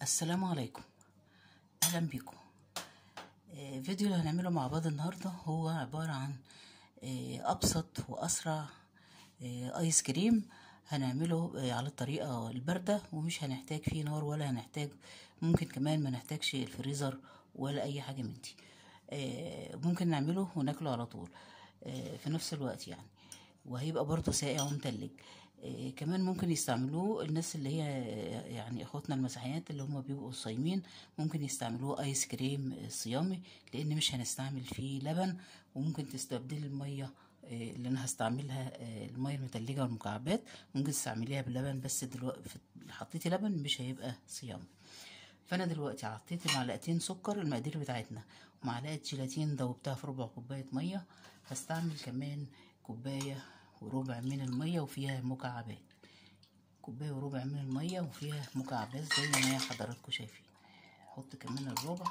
السلام عليكم اهلا بيكم آه، فيديو اللي هنعمله مع بعض النهارده هو عبارة عن آه، ابسط واسرع آه، ايس كريم هنعمله آه، على الطريقة الباردة ومش هنحتاج فيه نار ولا هنحتاج ممكن كمان ما نحتاجش الفريزر ولا اي حاجة من دي آه، ممكن نعمله وناكله على طول آه، في نفس الوقت يعني وهيبقى برضه ساقع ومتلج آه، كمان ممكن يستعملوه الناس اللي هي آه، يعني اخواتنا المسيحيات اللي هم بيبقوا صايمين ممكن يستعملوه ايس كريم آه، صيامي لان مش هنستعمل فيه لبن وممكن تستبدل الميه آه، اللي انا هستعملها آه، الميه المتلجه والمكعبات ممكن تستعمليها باللبن بس دلوقتي حطيتي لبن مش هيبقى صيامي فانا دلوقتي حطيت معلقتين سكر المقادير بتاعتنا ومعلقه جيلاتين دوبتها في ربع كوبايه ميه هستعمل كمان كوبايه وربع من الميه وفيها مكعبات كوبايه وربع من الميه وفيها مكعبات زي ما حضراتكم شايفين احط كمان الربع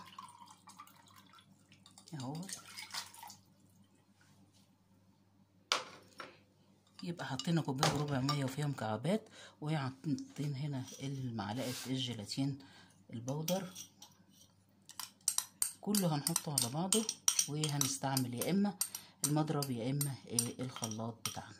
اهو يبقى حطينا كوبايه وربع ميه وفيها مكعبات وحاطين هنا المعلقه الجيلاتين البودر كله هنحطه على بعضه وهنستعمل يا اما المضرب يا اما إيه الخلاط بتاعنا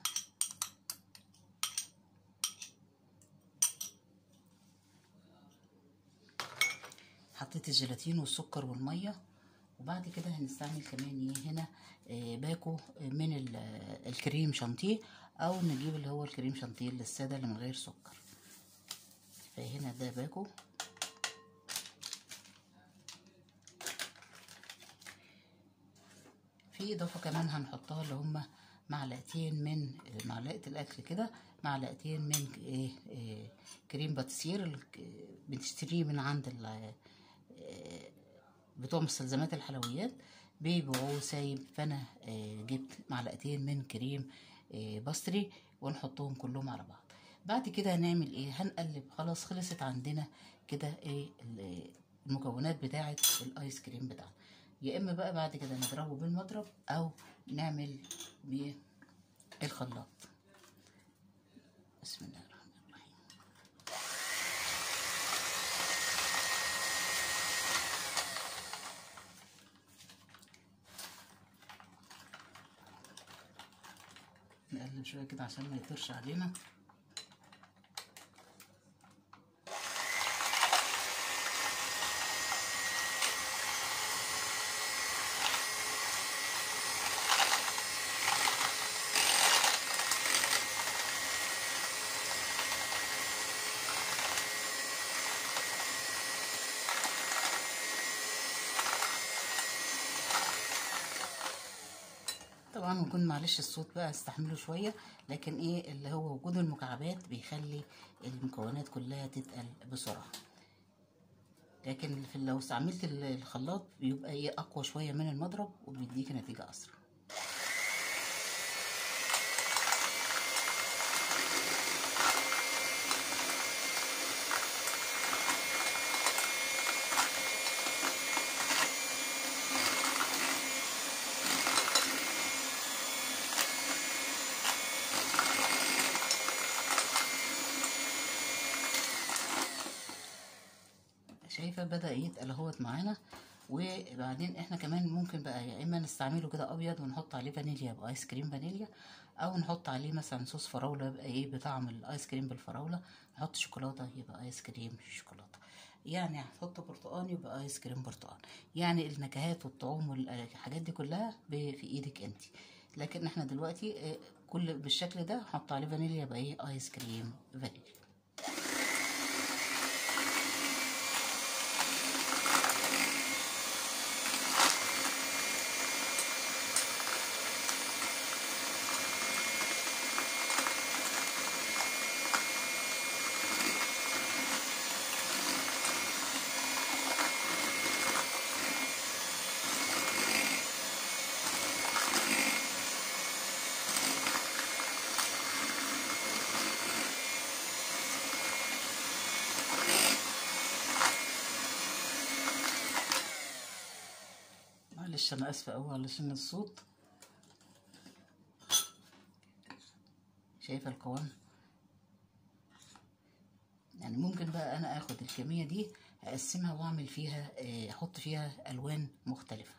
حطيت الجيلاتين والسكر والميه وبعد كده هنستعمل كمان ايه هنا إيه باكو من ال- الكريم شانتيه او نجيب اللي هو الكريم شانتيه الساده اللي من غير سكر فهنا ده باكو في اضافه كمان هنحطها اللي هما معلقتين من معلقه الاكل كده معلقتين من ايه, إيه كريم باتسير اللي بنشتريه من عند ال- إيه بتوع مستلزمات الحلويات بيبيعوه سايب فانا إيه جبت معلقتين من كريم إيه باستري ونحطهم كلهم على بعض بعد كده هنعمل ايه هنقلب خلاص خلصت عندنا كده ايه ال- المكونات بتاعه الايس كريم بتاعنا يا اما بقى بعد كده نضربه بالمضرب او نعمل بالخلاط بسم الله الرحمن الرحيم نقلب شويه كده عشان ما يطرش علينا طبعا نكون معلش الصوت بقى استحمله شويه لكن ايه اللي هو وجود المكعبات بيخلي المكونات كلها تتقل بسرعه لكن في لو استعملت الخلاط بيبقى ايه اقوى شويه من المضرب وبيديك نتيجه اسرع شايفه بدا يتقل اهوت معانا وبعدين احنا كمان ممكن بقى يا اما نستعمله كده ابيض ونحط عليه فانيليا بايس كريم فانيليا او نحط عليه مثلا صوص فراوله يبقى ايه بطعم الايس كريم بالفراوله نحط شوكولاته يبقى ايس كريم شوكولاته يعني هنحط برتقان يبقى ايس كريم برتقان يعني النكهات والطعوم والحاجات دي كلها في ايدك انت لكن احنا دلوقتي كل بالشكل ده نحط عليه فانيليا يبقى ايه ايس كريم فانيليا معلش انا اسفه قوي علشان الصوت شايفه القوام يعني ممكن بقى انا اخد الكميه دي هقسمها واعمل فيها آه، احط فيها الوان مختلفه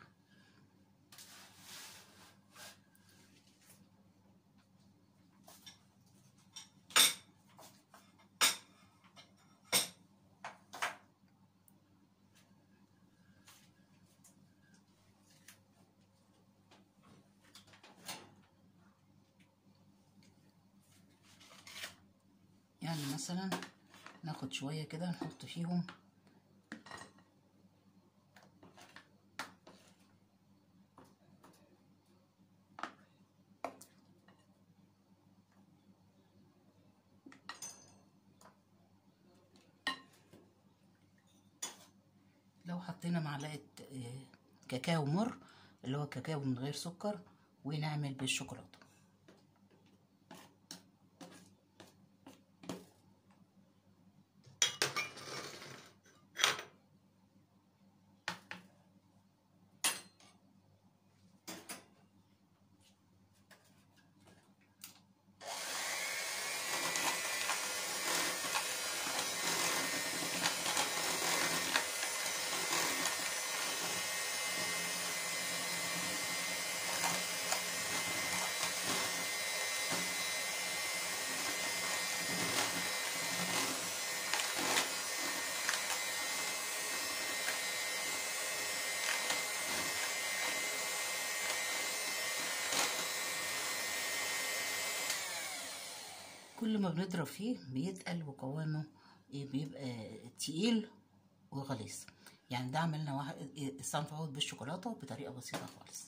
يعني مثلا ناخد شوية كده نحط فيهم لو حطينا معلقة آه، كاكاو مر اللي هو كاكاو من غير سكر ونعمل بالشوكولاتة كل ما بنضرب فيه بيتقل وقوامه إيه بيبقى تقيل وغليظ يعني ده عملنا واحد الصنف اهوت بالشوكولاته بطريقه بسيطه خالص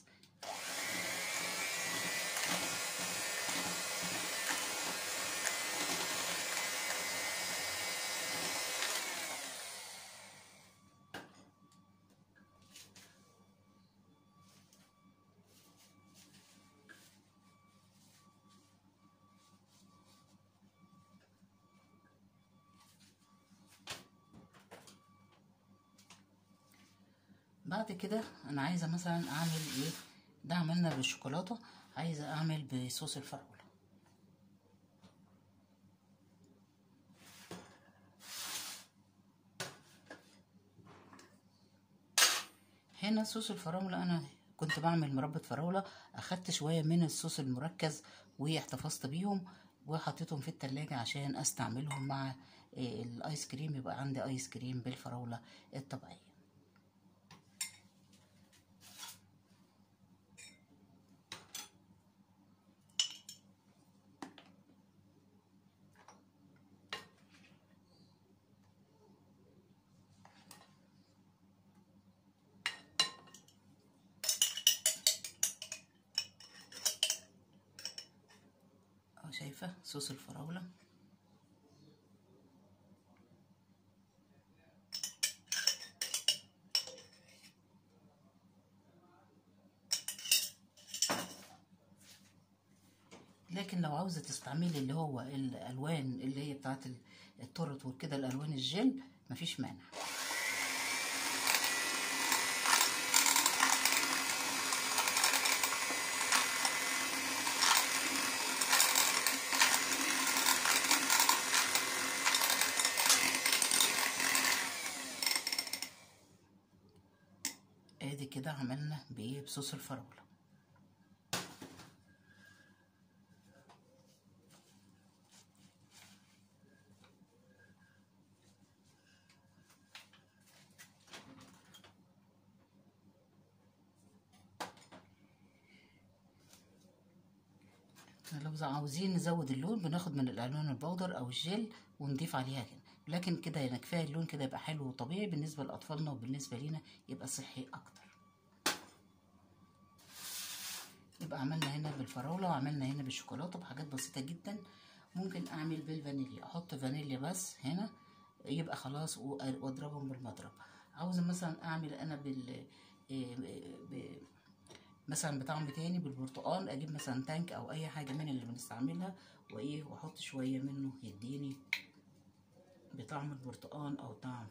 بعد كده انا عايزه مثلا اعمل ايه ده عملنا بالشوكولاته عايزه اعمل بصوص الفراوله هنا صوص الفراوله انا كنت بعمل مربى فراوله اخدت شويه من الصوص المركز واحتفظت بيهم وحطيتهم في التلاجة عشان استعملهم مع إيه الايس كريم يبقى عندي ايس كريم بالفراوله الطبيعيه اهو شايفه صوص الفراوله لكن لو عاوزه تستعملي اللي هو الالوان اللي هي بتاعت التورت وكده الالوان الجل مفيش مانع ادي كده عملنا بايه بصوص الفراوله لو عاوزين نزود اللون بناخد من الالوان البودر او الجل ونضيف عليها كده لكن كده يعني كفايه اللون كده يبقى حلو وطبيعي بالنسبه لاطفالنا وبالنسبه لينا يبقى صحي اكتر يبقى عملنا هنا بالفراوله وعملنا هنا بالشوكولاته بحاجات بسيطه جدا ممكن اعمل بالفانيليا احط فانيليا بس هنا يبقى خلاص واضربهم بالمضرب عاوزه مثلا اعمل انا بال مثلا بطعم تاني بالبرتقال اجيب مثلا تانك او اي حاجه من اللي بنستعملها وايه واحط شويه منه يديني بطعم البرتقال او طعم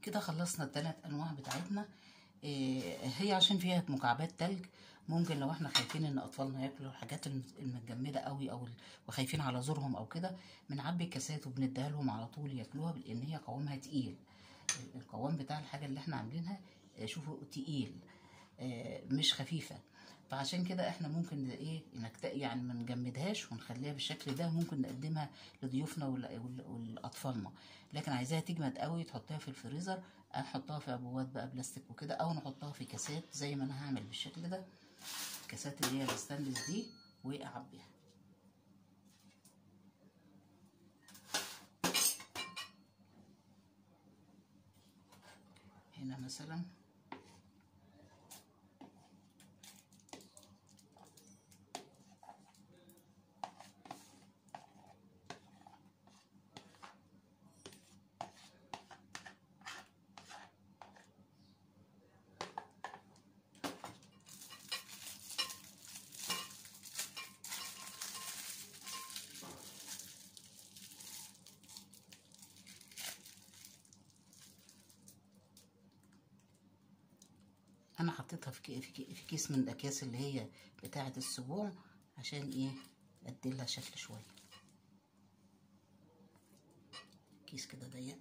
كده خلصنا الثلاث انواع بتاعتنا إيه هي عشان فيها مكعبات تلج ممكن لو احنا خايفين ان اطفالنا ياكلوا الحاجات الم- المتجمده قوي او ال- وخايفين على زورهم او كده بنعبي الكاسات وبنديها لهم على طول ياكلوها لان هي قوامها تقيل ال- القوام بتاع الحاجه اللي احنا عاملينها آه، شوفوا تقيل آه، مش خفيفه فعشان كده احنا ممكن ايه نكت... يعني ما نجمدهاش ونخليها بالشكل ده ممكن نقدمها لضيوفنا وال- وال- والاطفالنا لكن عايزاها تجمد قوي تحطها في الفريزر أو نحطها في عبوات بقى بلاستيك وكده او نحطها في كاسات زي ما انا هعمل بالشكل ده الكاسات اللي هي الستانلس دي واعبيها هنا مثلا انا حطيتها في كي- في كي- في كيس من الاكياس اللي هي بتاعه السبوع عشان ايه اديلها شكل شويه كيس كده ضيق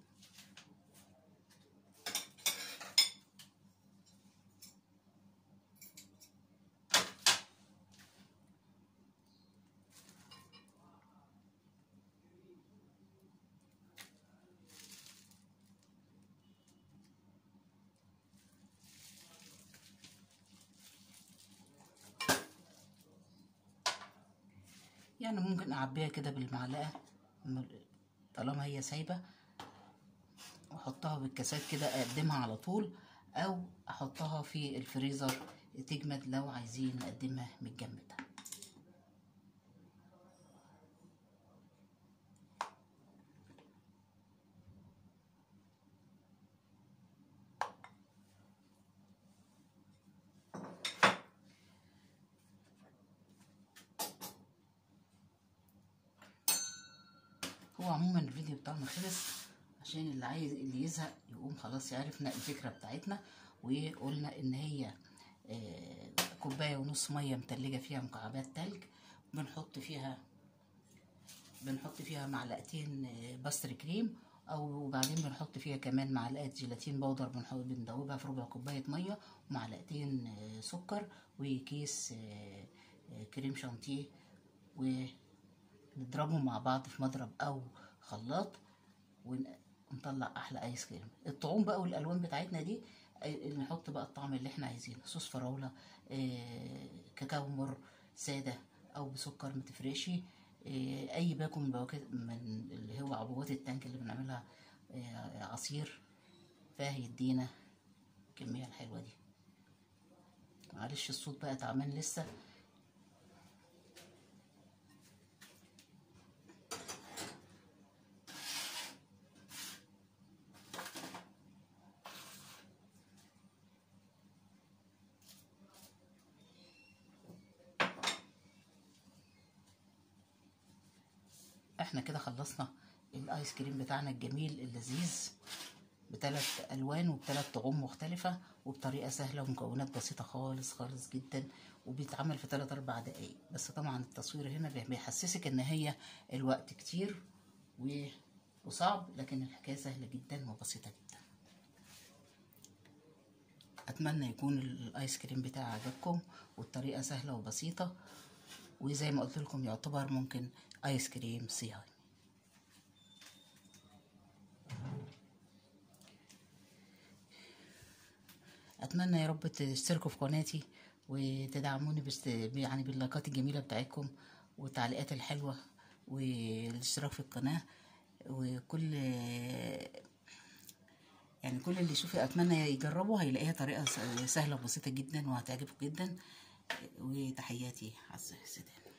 يعني ممكن اعبيها كده بالمعلقه م- طالما هي سايبه واحطها بالكاسات كده اقدمها على طول او احطها في الفريزر تجمد لو عايزين نقدمها متجمده هو عموما الفيديو بتاعنا خلص عشان اللي عايز اللي يزهق يقوم خلاص يعرفنا الفكرة بتاعتنا وقلنا ان هي آه، كوباية ونص مية متلجة فيها مكعبات تلج بنحط فيها بنحط فيها معلقتين آه، باستر كريم او وبعدين بنحط فيها كمان معلقه جيلاتين بودر بنحط بندوبها في ربع كوبايه ميه ومعلقتين آه، سكر وكيس آه، آه، كريم شانتيه ونضربهم مع بعض في مضرب او خلاط ون- ونطلع احلى ايس كريم الطعوم بقى والالوان بتاعتنا دي آه، نحط بقى الطعم اللي احنا عايزينه صوص فراوله آه، كاكاو مر ساده او بسكر متفرقش آه، اي باكو من بواكي من اللي هو عبوات التانك اللي بنعملها آه، عصير فهيدينا الكميه الحلوه دي معلش الصوت بقى تعبان لسه احنا كده خلصنا الايس كريم بتاعنا الجميل اللذيذ بثلاث الوان وبثلاث طعوم مختلفه وبطريقه سهله ومكونات بسيطه خالص خالص جدا وبيتعمل في 3 4 دقايق بس طبعا التصوير هنا بي- بيحسسك ان هي الوقت كتير و- وصعب لكن الحكايه سهله جدا وبسيطه جدا اتمنى يكون الايس كريم بتاعي عجبكم والطريقه سهله وبسيطه وزي ما قلت لكم يعتبر ممكن ايس كريم صيامي اتمنى يا رب تشتركوا في قناتي وتدعموني بست... يعني باللايكات الجميله بتاعتكم والتعليقات الحلوه والاشتراك في القناه وكل يعني كل اللي يشوف اتمنى يجربوا هيلاقيها طريقه س- سهله وبسيطه جدا وهتعجبكم جدا وتحياتي على السلامه